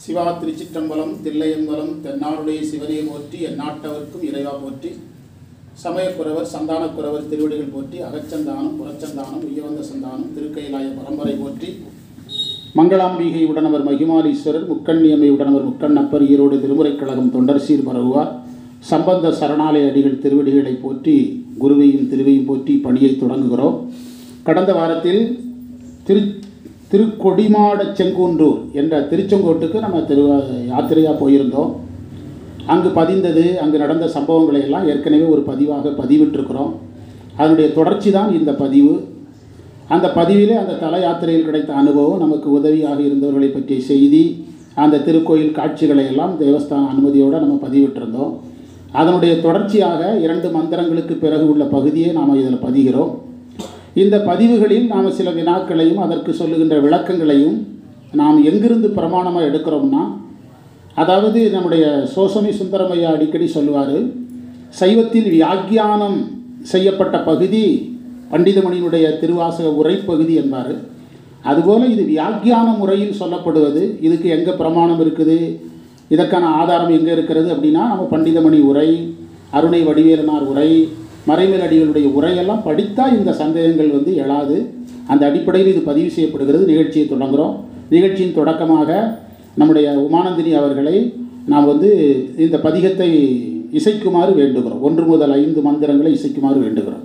சிவா திருச்சிற்றம்பலம் தில்லையம்பலம் தென்னாடுடைய சிவனையை போற்றி எந்நாட்டவர்க்கும் இறைவா போற்றி சமயக்குறவர் சந்தானக்குறவர் திருவடிகள் போற்றி அகச்சந்தானம் புறச்சந்தானம் உய்யவந்த சந்தானம் திருக்கைலாய பரம்பரை போற்றி மங்களாம்பிகை உடனவர் மகிமாலீஸ்வரர் முக்கண்ணியம்மை உடனவர் முக்கண்ணப்பர் ஈரோடு திருமுறைக் கழகம் தொண்டர் சீர் பரவுவார் சம்பந்த சரணாலய அடிகள் திருவடிகளை போற்றி குருவையும் திருவையும் போற்றி பணியை தொடங்குகிறோம் கடந்த வாரத்தில் திரு திருக்கொடிமாட செங்குன்றூர் என்ற திருச்செங்கோட்டுக்கு நம்ம திரு யாத்திரையாக போயிருந்தோம் அங்கு பதிந்தது அங்கு நடந்த சம்பவங்களை எல்லாம் ஏற்கனவே ஒரு பதிவாக பதிவிட்டிருக்கிறோம் அதனுடைய தொடர்ச்சி தான் இந்த பதிவு அந்த பதிவிலே அந்த தல யாத்திரையில் கிடைத்த அனுபவம் நமக்கு உதவியாக இருந்தவர்களை பற்றிய செய்தி அந்த திருக்கோயில் காட்சிகளை எல்லாம் தேவஸ்தான அனுமதியோடு நம்ம பதிவிட்டிருந்தோம் அதனுடைய தொடர்ச்சியாக இரண்டு மந்திரங்களுக்கு பிறகு உள்ள பகுதியை நாம் இதில் பதிகிறோம் இந்த பதிவுகளில் நாம் சில வினாக்களையும் அதற்கு சொல்லுகின்ற விளக்கங்களையும் நாம் எங்கிருந்து பிரமாணமாக எடுக்கிறோம்னா அதாவது நம்முடைய சோசமி சுந்தரமையா அடிக்கடி சொல்லுவார் சைவத்தில் வியாக்கியானம் செய்யப்பட்ட பகுதி பண்டிதமணியினுடைய திருவாசக உரைப்பகுதி என்பார் அதுபோல் இது வியாக்கியான முறையில் சொல்லப்படுவது இதுக்கு எங்கே பிரமாணம் இருக்குது இதற்கான ஆதாரம் எங்கே இருக்கிறது அப்படின்னா நம்ம பண்டிதமணி உரை அருணை வடிவேலனார் உரை மறைமேல் அடிகளுடைய உரையெல்லாம் படித்தால் இந்த சந்தேகங்கள் வந்து எழாது அந்த அடிப்படையில் இது பதிவு செய்யப்படுகிறது நிகழ்ச்சியை தொடங்குகிறோம் நிகழ்ச்சியின் தொடக்கமாக நம்முடைய உமானந்தினி அவர்களை நாம் வந்து இந்த பதிகத்தை இசைக்குமாறு வேண்டுகிறோம் ஒன்று முதல் ஐந்து மந்திரங்களை இசைக்குமாறு வேண்டுகிறோம்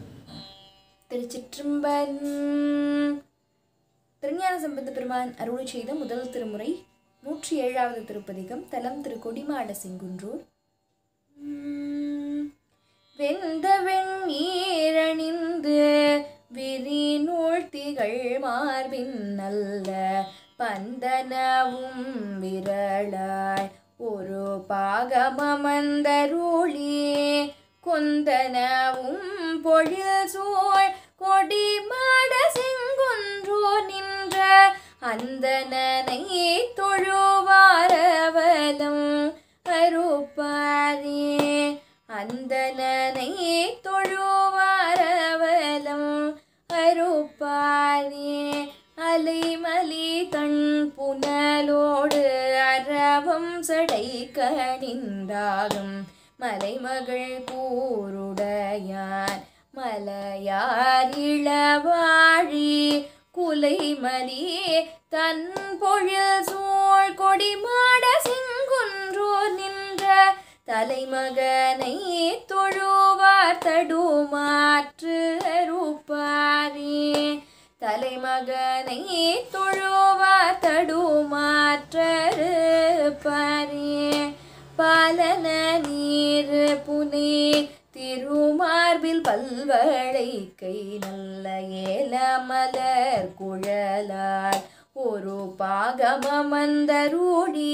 திருச்சிற்றம்பலம் திருஞான சம்பந்த பெருமான் அருளி செய்த முதல் திருமுறை நூற்றி ஏழாவது திருப்பதிகம் தலம் திரு கொடிமாட செங்குன்றூர் உம், வெந்த வெண்ணீரணிந்து விரிநூல் திகழ் மார்பின் நல்ல பந்தனவும் விரலாய் ஒரு பாகமமந்தருளி கொந்தனவும் பொழில் சூழ் கொடி மாட செங்குன்றோ நின்ற அந்தனனை தொழுவாரவலம் அருப்பாரே அந்தனனை தொழுவாரவலம் அருப்பாரே அலைமலி தன் புனலோடு அரவம் சடை கணிந்தாகும் மலைமகள் கூருடையான் மலையார் இளவாழி குலைமலி தன் பொழில் சூழ் கொடிமாட செங்குன்றோர் நின்ற தலைமகனை தொழுவார் தடுமாற்று அருப்பாரே தலைமகனை தொழுவார் தடுமாற்றருப்பாரே பாலன நீர் புனே திருமார்பில் பல்வளை கை நல்ல ஏல மலர் குழலார் ஒரு பாகமமந்தருடி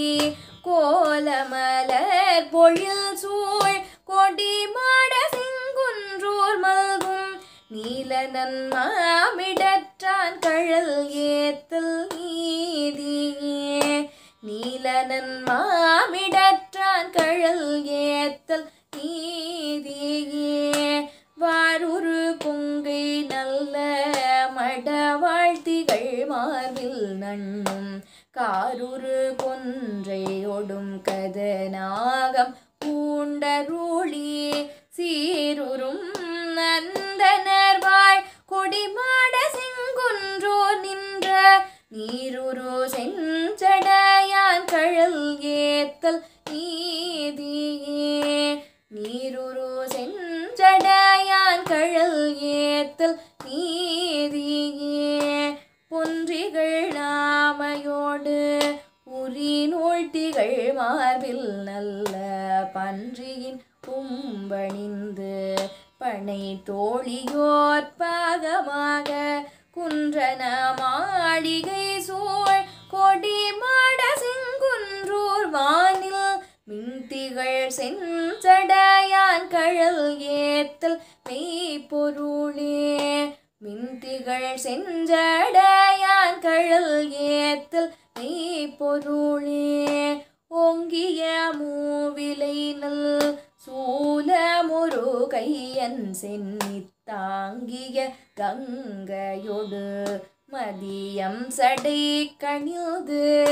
கோலமலர் பொழில் சூழ் கொடி மாட செங்குன்றோர் மல்கும் நீலனன் மாமிடற்றான் கழல் ஏத்தல் நீதியே நீலனன் மாமிடற்றான் கழல் ஏத்தல் நீதியே வாரூரு கொங்கை நல்ல மடவாழ்த்திகள் மார்பில் நண்ணும் காரூரு கொன்றை ஒடும் கதநாகம் பூண்டருளி சீருறும் நந்தனர் வாழ் கொடிமாட செங்குன்றோ நின்ற நீருரு செஞ்சடையான் கழல் ஏத்தல் நீதியே நீருரு செஞ்சடையான் கழல் ஏத்தல் நீதியே பொன்றிகள் நாமையோடு உரி நூழ்த்திகள் மார்பில் நல்ல பன்றியின் கும்பணிந்து பனை தோழியோர் பாகமாக குன்றன மாளிகை சூழ் கொடி மாட செங்குன்றூர் வானில் மின்திகள் செஞ்சடையான் கழல் ஏத்தல் மெய்ப்பொருளே மின்திகள் செஞ்சடையான் கழல் ஏத்தல் மெய்ப்பொருளே ஓங்கிய மூவிலை நல் சூலமுரு கையன் சென்னி தாங்கிய கங்கையொடு மதியம் சடை கணிது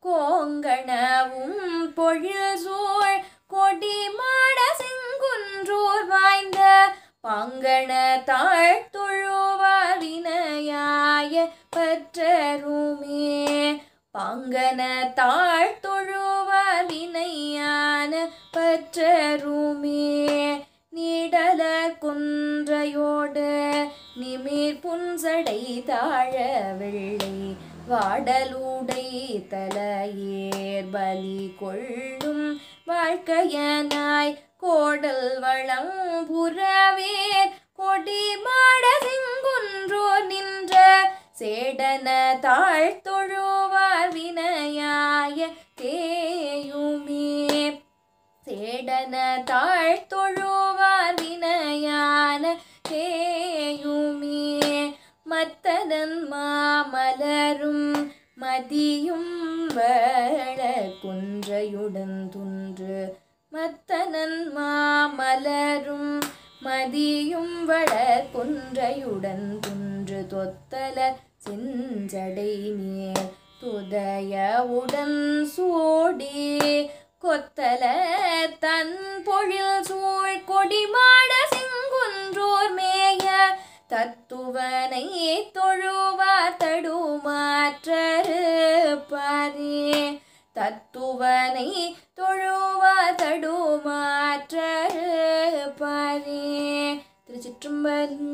கோங்கணவும் பொழில் சூழ் கொடி மாட செங்குன்றூர் வாய்ந்த பங்கண தாழ்த்துழுவார் வினையாய பற்றருமே பங்கன தாழ்த்துழுவார் வினையான பற்றருமே நீடலர் குன்றையோடு நிமிர் புன்சடை தாழ வெள்ளை வாடலுடை தலையேர் பலி கொள்ளும் வாழ்க்கையனாய் கோடல் வளம் புறவேர் கொடி மாட செங்குன்றோர் நின்ற சேடன தாழ்த்தொழுவார் வினையாய தேயுமே சேடன தாழ்த்தொழுவார் வினையான தேயுமே மத்ததன் மாமலரும் மதியும் வள குன்றையுடன் துன்று மத்தனன் மாமலரும் மதியும் வள குன்றையுடன் துன்று தொத்தல செஞ்சடை நீர் துதயவுடன் சூடி கொத்தல தன் பொழில் சூழ் கொடிமாட செங்குன்றோர் மேய தத்துவனை தொழுவார் தடுமாற்றருப்பாரே தத்துவனை தொழுவார் தடுமாற்றருப்பாரே திருச்சிற்றம்பலம்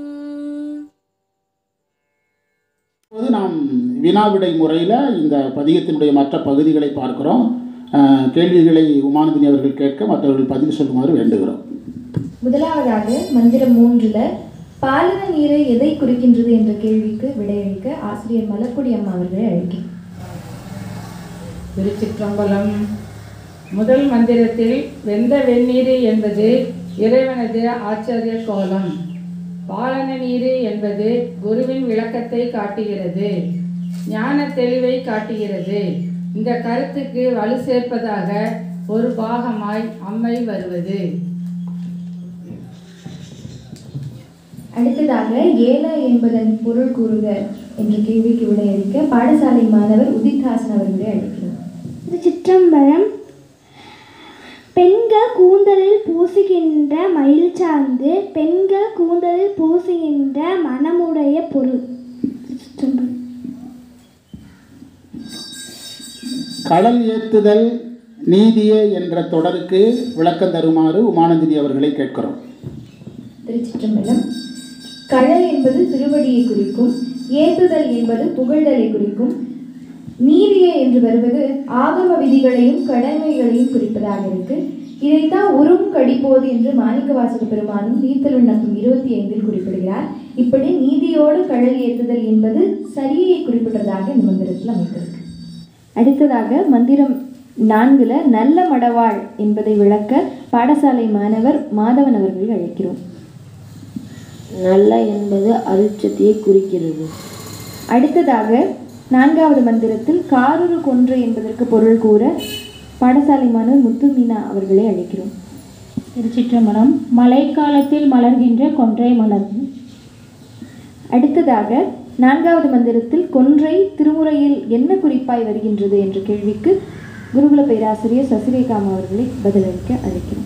இப்போது நாம் வினாவிடை முறையில் இந்த பதிகத்தினுடைய மற்ற பகுதிகளை பார்க்கிறோம் அஹ், கேள்விகளை உமானந்தினி அவர்கள் கேட்க மற்றவர்கள் பதில் சொல்லுமாறு வேண்டுகிறோம் முதலாவதாக மந்திரம் மூன்றுல பாலன நீரை எதை குறிக்கின்றது என்ற கேள்விக்கு விடையளிக்க ஆசிரியர் மலர்கொடி அம்மா அவர்களை அழைக்கிறேன் திருச்சிற்றம்பலம் முதல் மந்திரத்தில் வெந்த வெந்நீர் என்பது இறைவனது ஆச்சரிய கோலம் பாலன நீர் என்பது குருவின் விளக்கத்தை காட்டுகிறது ஞான தெளிவை காட்டுகிறது இந்த கருத்துக்கு வலு சேர்ப்பதாக ஒரு பாகமாய் அம்மை வருவது அடுத்ததாக ஏல என்பதன் பொருள் கூறுக என்ற கேள்விக்கு விடையளிக்க பாடசாலை மாணவர் உதித்ஹாசன் அவர்களை அழைக்கிறோம் இது சிற்றம்பலம் பெண்கள் கூந்தலில் பூசுகின்ற மயில் சார்ந்து பெண்கள் கூந்தலில் பூசுகின்ற மனமுடைய பொருள் சிற்றம்பலம் கடல் ஏத்துதல் நீதியே என்ற தொடருக்கு விளக்கம் தருமாறு உமானந்தினி அவர்களை கேட்கிறோம் திருச்சிற்றம்பலம் கழல் என்பது திருவடியை குறிக்கும் ஏத்துதல் என்பது புகழ்தலை குறிக்கும் நீதியே என்று வருவது ஆகம விதிகளையும் கடமைகளையும் குறிப்பதாக இருக்கு இதைத்தான் உரும் கடிப்போது என்று மாணிக்கவாசக பெருமானும் நீத்தல் விண்ணப்பம் இருபத்தி ஐந்தில் குறிப்பிடுகிறார் இப்படி நீதியோடு கழல் ஏத்துதல் என்பது சரியை குறிப்பிடுறதாக இந்த மந்திரத்தில் அமைந்திருக்கு அடுத்ததாக மந்திரம் நான்குல நல்ல மடவாள் என்பதை விளக்க பாடசாலை மாணவர் மாதவன் அவர்களை அழைக்கிறோம் நல்ல என்பது அருட்சத்தையை குறிக்கிறது அடுத்ததாக நான்காவது மந்திரத்தில் காரூரு கொன்று என்பதற்கு பொருள் கூற பாடசாலை மாணவர் முத்து மீனா அவர்களை அழைக்கிறோம் திருச்சிற்றம்பலம் மழைக்காலத்தில் மலர்கின்ற கொன்றை மலர் அடுத்ததாக நான்காவது மந்திரத்தில் கொன்றை திருமுறையில் என்ன குறிப்பாய் வருகின்றது என்ற கேள்விக்கு குருகுல பேராசிரியர் சசிரேகாம் அவர்களை பதிலளிக்க அழைக்கிறோம்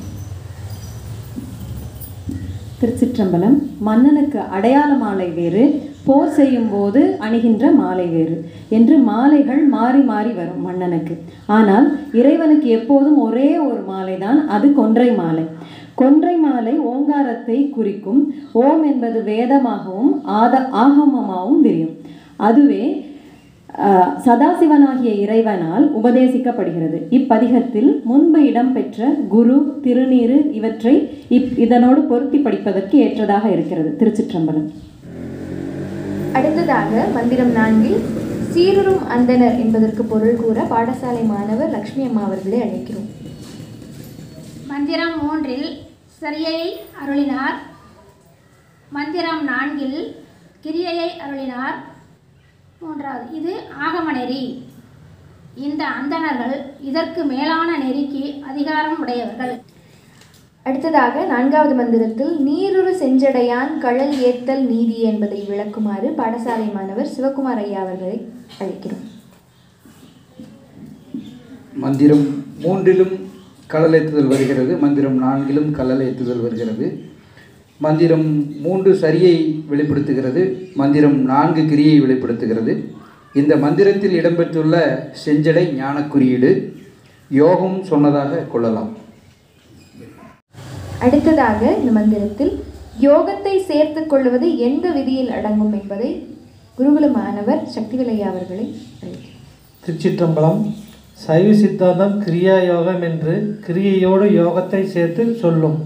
திருச்சிற்றம்பலம் மன்னனுக்கு அடையாள மாலை வேறு போர் செய்யும் போது அணிகின்ற மாலை வேறு என்று மாலைகள் மாறி மாறி வரும் மன்னனுக்கு ஆனால் இறைவனுக்கு எப்போதும் ஒரே ஒரு மாலை தான் அது கொன்றை மாலை கொன்றை மாலை ஓங்காரத்தை குறிக்கும் ஓம் என்பது வேதமாகவும் ஆத ஆகமமாகவும் தெரியும் அதுவே அஹ், சதாசிவனாகிய இறைவனால் உபதேசிக்கப்படுகிறது இப்பதிகத்தில் முன்பு இடம்பெற்ற குரு திருநீறு இவற்றை இப் இதனோடு பொருத்தி படிப்பதற்கு ஏற்றதாக இருக்கிறது திருச்சிற்றம்பலம் அடுத்ததாக மந்திரம் நான்கில் சீருறும் அந்தனர் என்பதற்கு பொருள் கூற பாடசாலை மாணவர் லக்ஷ்மி அம்மா அவர்களை அழைக்கிறோம் மந்திரம் மூன்றில் சரியை அருளினார் மந்திரம் நான்கில் கிரியையை அருளினார் மூன்றாவது இது ஆகம நெறி இந்த அந்தணர்கள் இதற்கு மேலான நெறிக்கு அதிகாரம் உடையவர்கள் அடுத்ததாக நான்காவது மந்திரத்தில் நீருறு செஞ்சடையான் கழல் ஏத்தல் நீதி என்பதை விளக்குமாறு பாடசாலை மாணவர் சிவகுமார் ஐயா அவர்களை அழைக்கிறோம் மந்திரம் மூன்றிலும் கடலேத்துதல் வருகிறது மந்திரம் நான்கிலும் கல்லலேத்துதல் வருகிறது மந்திரம் மூன்று சரியை வெளிப்படுத்துகிறது மந்திரம் நான்கு கிரியை வெளிப்படுத்துகிறது இந்த மந்திரத்தில் இடம்பெற்றுள்ள செஞ்சடை ஞான குறியீடு யோகம் சொன்னதாக கொள்ளலாம் அடுத்ததாக இந்த மந்திரத்தில் யோகத்தை சேர்த்துக் கொள்வது எந்த விதியில் அடங்கும் என்பதை குருகுல மாணவர் சக்திவிலையா அவர்களை அழைக்கிறேன் திருச்சிற்றம்பலம் சைவ சித்தாந்தம் கிரியா யோகம் என்று கிரியையோடு யோகத்தை சேர்த்து சொல்லும்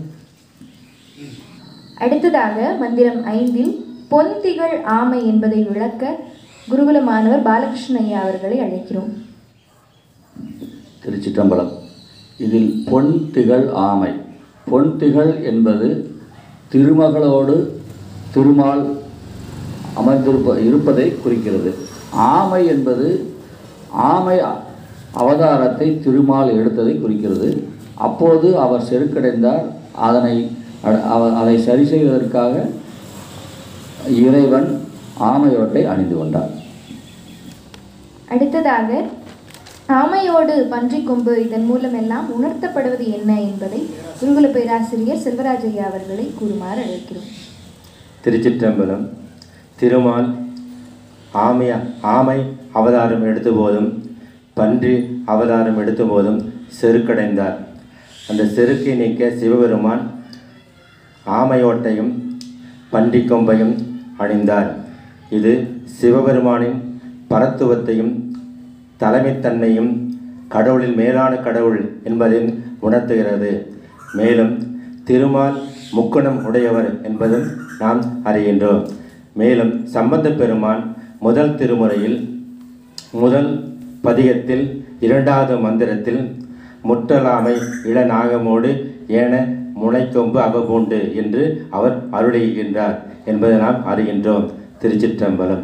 அடுத்ததாக மந்திரம் ஐந்தில் பொன் திகழ் ஆமை என்பதை விளக்க குருகுல மாணவர் பாலகிருஷ்ண ஐயா அவர்களை அழைக்கிறோம் திருச்சிற்றம்பலம் இதில் பொன் திகழ் ஆமை பொன் திகழ் என்பது திருமகளோடு திருமால் அமர்ந்திருப்ப இருப்பதை குறிக்கிறது ஆமை என்பது ஆமை அவதாரத்தை திருமால் எடுத்ததை குறிக்கிறது அப்போது அவர் செருக்கடைந்தார் அதனை அட- அவ- அதை சரி செய்வதற்காக இறைவன் ஆமையோட்டை அணிந்து கொண்டார் அடுத்ததாக ஆமையோடு பன்றிக் கொம்பு இதன் மூலம் எல்லாம் உணர்த்தப்படுவது என்ன என்பதை குருகுல பேராசிரியர் செல்வராஜ் ஐயா அவர்களை கூறுமாறு அழைக்கிறோம் திருச்சிற்றம்பலம் திருமால் ஆமை ஆமை அவதாரம் எடுத்த போதும் பன்றி அவதாரம் எடுத்த போதும் செருக்கடைந்தார் அந்த செருக்கை நீக்க சிவபெருமான் ஆமையோட்டையும் பன்றி கொம்பையும் அணிந்தார் இது சிவபெருமானின் பரத்துவத்தையும் தலைமைத்தன்மையும் கடவுளில் மேலான கடவுள் என்பதையும் உணர்த்துகிறது மேலும் திருமால் முக்குணம் உடையவர் என்பதும் நாம் அறிகின்றோம் மேலும் சம்பந்த பெருமான் முதல் திருமுறையில் முதல் பதிகத்தில் இரண்டாவது மந்திரத்தில் முற்றலாமை இளநாகமோடு ஏன முனைக்கொம்பு அவபூண்டு என்று அவர் அருளுகின்றார் என்பதை நாம் அறிகின்றோம் திருச்சிற்றம்பலம்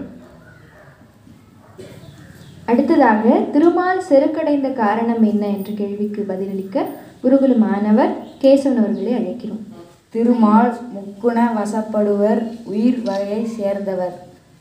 அடுத்ததாக திருமால் செருக்கடைந்த காரணம் என்ன என்ற கேள்விக்கு பதிலளிக்க குருகுல மாணவர் கேசவன் அவர்களை அழைக்கிறோம் திருமால் முக்குண வசப்படுவர் உயிர் வகையை சேர்ந்தவர்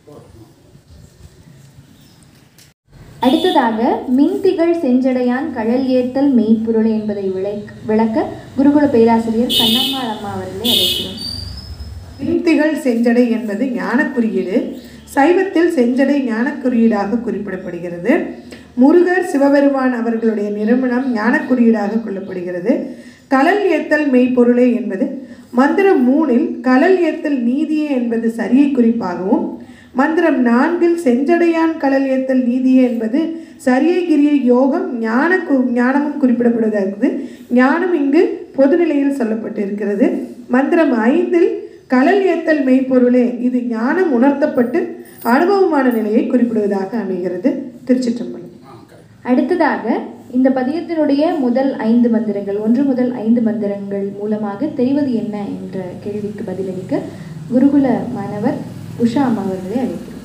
அடுத்ததாக மின்திகழ் செஞ்சடையான் கழல் ஏத்தல் மெய்ப்பொருள் என்பதை விளக்க விளக்க குருகுல பேராசிரியர் கண்ணம்மாள் அம்மா அவர்களை அழைக்கிறோம் பின்திகள் செஞ்சடை என்பது ஞானக் குறியீடு சைவத்தில் செஞ்சடை ஞானக் குறியீடாக குறிப்பிடப்படுகிறது முருகர் சிவபெருமான் அவர்களுடைய நிறுவனம் ஞானக் குறியீடாக கொள்ளப்படுகிறது கலல் ஏத்தல் மெய்ப்பொருளே என்பது மந்திரம் மூணில் கலல் ஏத்தல் நீதியே என்பது சரியை குறிப்பாகவும் மந்திரம் நான்கில் செஞ்சடையான் கலல் ஏத்தல் நீதியே என்பது சரியை கிரியை யோகம் ஞான கு- ஞானமும் குறிப்பிடப்படுவதாகிறது ஞானம் இங்கு பொதுநிலையில் சொல்லப்பட்டிருக்கிறது மந்திரம் ஐந்தில் கலல் ஏத்தல் மெய்ப்பொருளே இது ஞானம் உணர்த்தப்பட்டு அனுபவமான நிலையை குறிப்பிடுவதாக அமைகிறது திருச்சிற்றம்பலம் அடுத்ததாக இந்த பதியத்தினுடைய முதல் ஐந்து மந்திரங்கள் ஒன்று முதல் ஐந்து மந்திரங்கள் மூலமாக தெரிவது என்ன என்ற கேள்விக்கு பதிலளிக்க குருகுல மாணவர் உஷா அம்மா அவர்களை அழைக்கிறோம்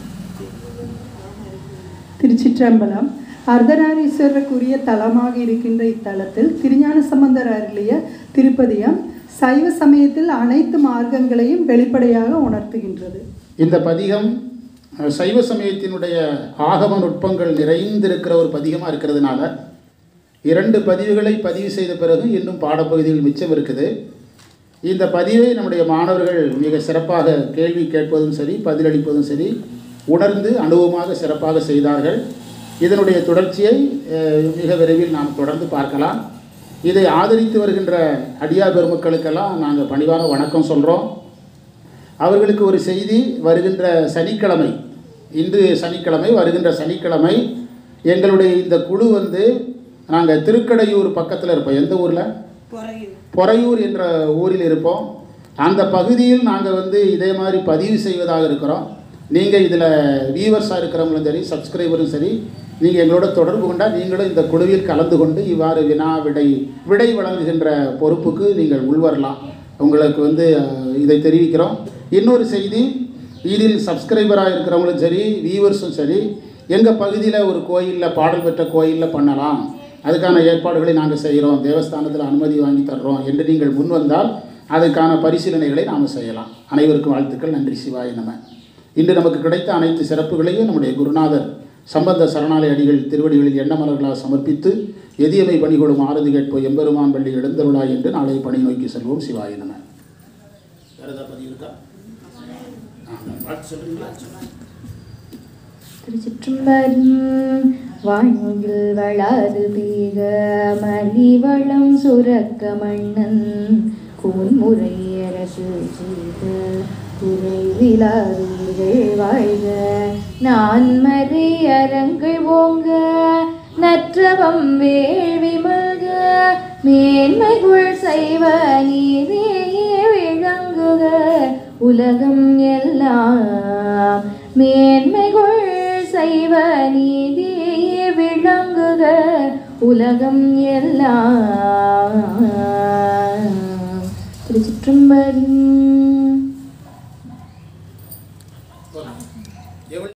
திருச்சிற்றம்பலம் அர்த்தநாரீஸ்வரருக்குரிய தலமாக இருக்கின்ற இத்தலத்தில் திருஞான சம்பந்தர் அருளிய திருப்பதியம் சைவ சமயத்தில் அனைத்து மார்க்கங்களையும் வெளிப்படையாக உணர்த்துகின்றது இந்த பதிகம் அஹ், சைவ சமயத்தினுடைய ஆகம நுட்பங்கள் நிறைந்திருக்கிற ஒரு பதிகமாக இருக்கிறதுனால இரண்டு பதிவுகளை பதிவு செய்த பிறகு இன்னும் பாடப்பகுதிகள் மிச்சம் இருக்குது இந்த பதிவை நம்முடைய மாணவர்கள் மிக சிறப்பாக கேள்வி கேட்பதும் சரி பதிலளிப்பதும் சரி உணர்ந்து அனுபவமாக சிறப்பாக செய்தார்கள் இதனுடைய தொடர்ச்சியை அஹ், மிக விரைவில் நாம் தொடர்ந்து பார்க்கலாம் இதை ஆதரித்து வருகின்ற அடியார் பெருமக்களுக்கெல்லாம் நாங்கள் பணிவான வணக்கம் சொல்கிறோம் அவர்களுக்கு ஒரு செய்தி வருகின்ற சனிக்கிழமை இன்று சனிக்கிழமை வருகின்ற சனிக்கிழமை எங்களுடைய இந்த குழு வந்து நாங்கள் திருக்கடையூர் பக்கத்தில் இருப்போம் எந்த ஊரில் பொறையூர் என்ற ஊரில் இருப்போம் அந்த பகுதியில் நாங்கள் வந்து இதே மாதிரி பதிவு செய்வதாக இருக்கிறோம் நீங்கள் இதில் வியூவர்ஸாக இருக்கிறவங்களும் சரி சப்ஸ்கிரைபரும் சரி நீங்கள் எங்களோட தொடர்பு கொண்டால் நீங்களும் இந்த குழுவில் கலந்து கொண்டு இவ்வாறு வினா விடை விடை வழங்குகின்ற பொறுப்புக்கு நீங்கள் உள்வரலாம் உங்களுக்கு வந்து அஹ், இதை தெரிவிக்கிறோம் இன்னொரு செய்தி இதில் சப்ஸ்கிரைபராக இருக்கிறவங்களும் சரி வியூவர்ஸும் சரி எங்கள் பகுதியில் ஒரு கோயிலில் பாடல் பெற்ற கோயிலில் பண்ணலாம் அதுக்கான ஏற்பாடுகளை நாங்கள் செய்கிறோம் தேவஸ்தானத்தில் அனுமதி வாங்கி தர்றோம் என்று நீங்கள் முன் வந்தால் அதுக்கான பரிசீலனைகளை நாம் செய்யலாம் அனைவருக்கும் வாழ்த்துக்கள் நன்றி சிவாய நம இன்று நமக்கு கிடைத்த அனைத்து சிறப்புகளையும் நம்முடைய குருநாதர் சம்பந்த சரணாலய அடிகள் திருவடிகளில் எண்ணமலர்களாக சமர்ப்பித்து எதியமை பணிகொடும் ஆரதி கேட்போம் எம்பெருமான் பள்ளி எழுந்தருளாய் என்று நாளை பணி நோக்கி செல்வோம் சிவாய நம வேறு ஏதாவது பதிவு இருக்கா ஆ, பாட்டு சொல்றீங்களா திருச்சிற்றம்பலம் வான்முகில் வளாது தீக மலிவளம் சுரக்க மன்னன் கூன்முறை அரசு செய்த குறைவிலாதீர்கள் வாழ்க நான் மறை அரங்கள் ஓங்க நற்றவம் வேள்வி மல்க மேன்மைகுள் செய்வ நீதியே விளங்குக உலகம் எல்லாம் மேன்மைகுள் செய்வ நீதியே விளங்குக உலகம் எல்லாம் திருச்சிற்றம்பலம்